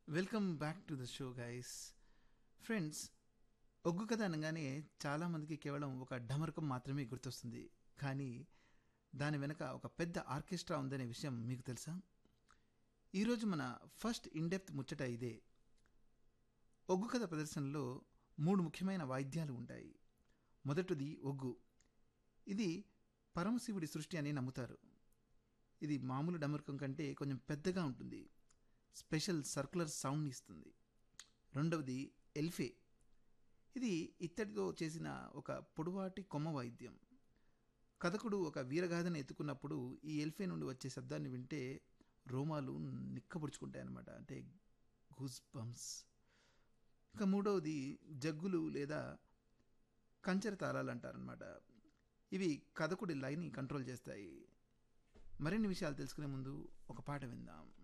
welcome back to the show guys friends ఒగ్గు కథ అనగానే చాలామందికి కేవలం ఒక డమరకం మాత్రమే గుర్తొస్తుంది కానీ దాని వెనక ఒక పెద్ద ఆర్కెస్ట్రా ఉందనే విషయం మీకు తెలుసా ఈరోజు మన ఫస్ట్ ఇన్డెప్త్ ముచ్చట ఇదే ఒగ్గు కథ ప్రదర్శనలో మూడు ముఖ్యమైన వాయిద్యాలు ఉంటాయి మొదటిది ఒగ్గు ఇది పరమశివుడి సృష్టి అని నమ్ముతారు ఇది మామూలు డమరకం కంటే కొంచెం పెద్దగా ఉంటుంది స్పెషల్ సర్కులర్ సౌండ్ ఇస్తుంది రెండవది ఎల్ఫే ఇది ఇత్తడితో చేసిన ఒక పొడవాటి కొమ్మ వాయిద్యం కథకుడు ఒక వీరగాథను ఎత్తుకున్నప్పుడు ఈ ఎల్ఫే నుండి వచ్చే శబ్దాన్ని వింటే రోమాలు నిక్కబుడుచుకుంటాయన్నమాట అంటే గూస్ బంప్స్ ఇక మూడవది జగ్గులు లేదా కంచెర తాళాలు అంటారనమాట ఇవి కథకుడి లైన్ని కంట్రోల్ చేస్తాయి మరిన్ని విషయాలు తెలుసుకునే ముందు ఒక పాట విందాం